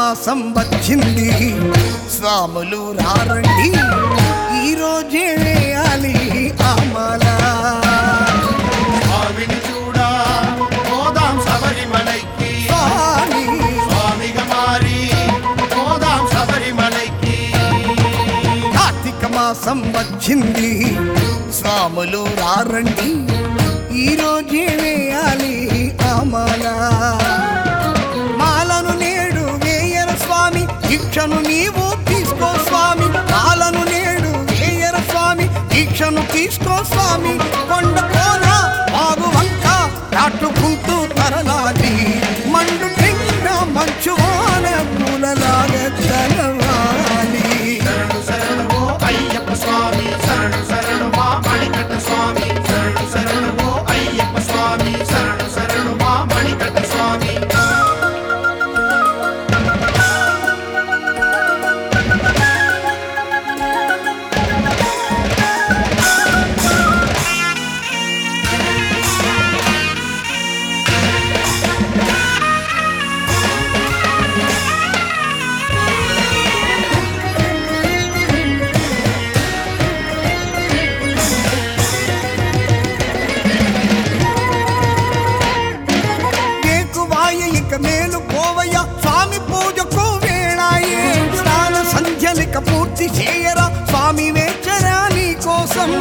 మాసం వచ్చింది స్వాములు రారండి ఈ రోజే వేయాలి ఆమాల స్వామిని చూడా పోదాం శబరిమలైకి స్వామి స్వామిగా మారి పోదాం శబరిమలైకి కార్తీక మాసం వచ్చింది స్వాములు రారండి ఈ రోజే వేయాలి ఆమాల మాలను నేడు వేయర స్వామి దీక్షను నీవు తీసుకో స్వామి మాలను నేడు వేయర స్వామి దీక్షను తీసుకో స్వామి కొండ కోన ఆగు వంక దాటుకుంటూ తరలాలి మండు నిండ మంచు వాన పూలలాగా తలవాలి శరణు శరణు ఓ అయ్యప్ప స్వామి శరణు శరణు మా మణికట్ట స్వామి శరణు శరణు ఓ అయ్యప్ప స్వామి శరణు శరణు మా మణికట్ట స్వామి ఏకువాయ ఇక మేలు పోవయ్య స్వామి పూజకు వేళాయే స్నాన సంధ్యలిక పూర్తి చేయరా స్వామి వేచరా నీ కోసం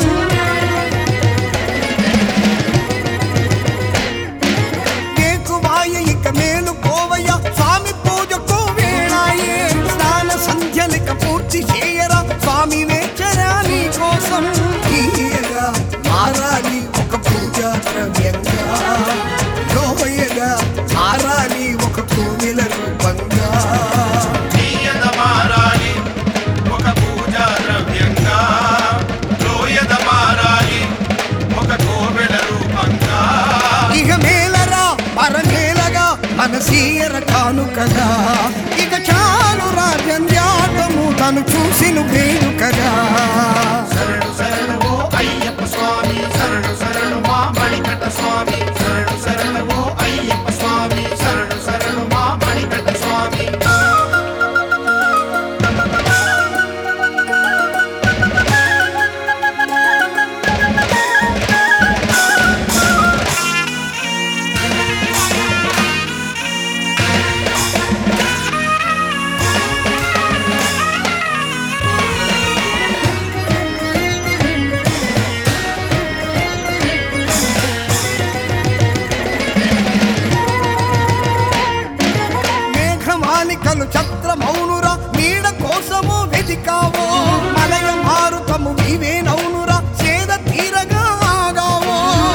ఏకువాయ ఇక మేలు పోవయ్య స్వామి పూజకు వేళాయే స్నాన సంధ్యలిక పూర్తి చేయరా స్వామి వేచరా నీ కోసం తీయగా మారాలి ఒక పూజా ద్రవ్యంగా లోయగా మారాలి ఒక కోవిల రూపంగా తీయద మారాలి ఒక పూజా ద్రవ్యంగా లోయద మారాలి ఒక కోవెల రూపంగా ఇక మేలరా పరమేలగా మనసీయర కానుకగా ఇక చాలు రాజన్యాటము తను చూసిన వేడుకగా శరణు శరణు ఓ అయ్యప్ప స్వామి శరణు శరణు మా మణికట్ట స్వామి శరణు శరణు ఓ అయ్యప్ప స్వామి శరణు శరణు మా మణికట్ట స్వామి మేఘమాలికలు ఛత్రమౌనురా నీడ కోసము వెతికావో మలయ మారుతము నీవేనౌనురా సేద తీరగా ఆగావో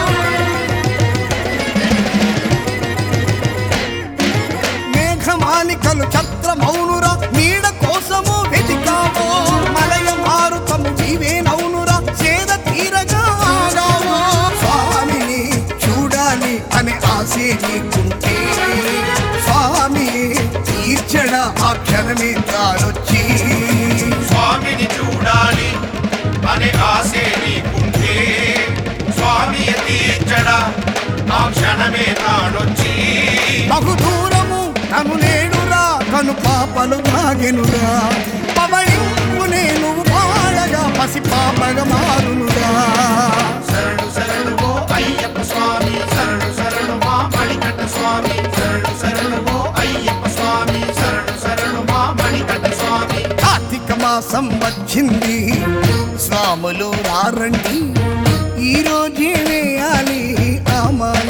మేఘమాలికలు ఛత్రమౌనురా నీడ కోసము వెతికావో మలయ మారుతము నీవేనౌనురా సేద తీరగా ఆగావో స్వామిని చూడాలి అనే ఆశే నీకుంటే స్వామి తీర్చడ ఆ క్షణమే తానొచ్చి స్వామిని చూడాలి అనే ఆశే నీకుంటే స్వామి తీర్చడా ఆ క్షణమే తానొచ్చి బహు దూరము తను నేడురా కను పాపలు దాగెనురా పవళింపు నేను పాడగా పసి పాపగా మారునురా శరణు శరణు ఓ అయ్యప్ప స్వామి శరణు శరణు మా మణికట్ట స్వామి శరణు శరణు ఓ అయ్యప్ప స్వామి శరణు శరణు మా మణికట్ట స్వామి కార్తీక మాసం వచ్చింది స్వాములు రారండి ఈ రోజే వేయాలి ఆమాల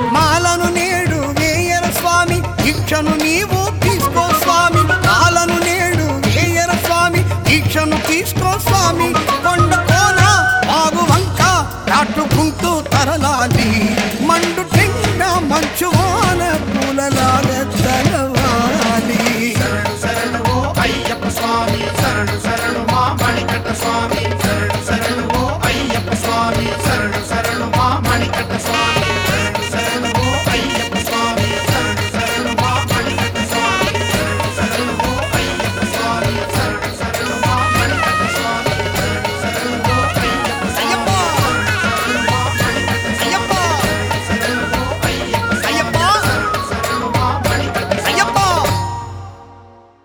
మాలను నేడు వేయర స్వామి దీక్షను నీవు తీసుకో స్వామి మాలను నేడు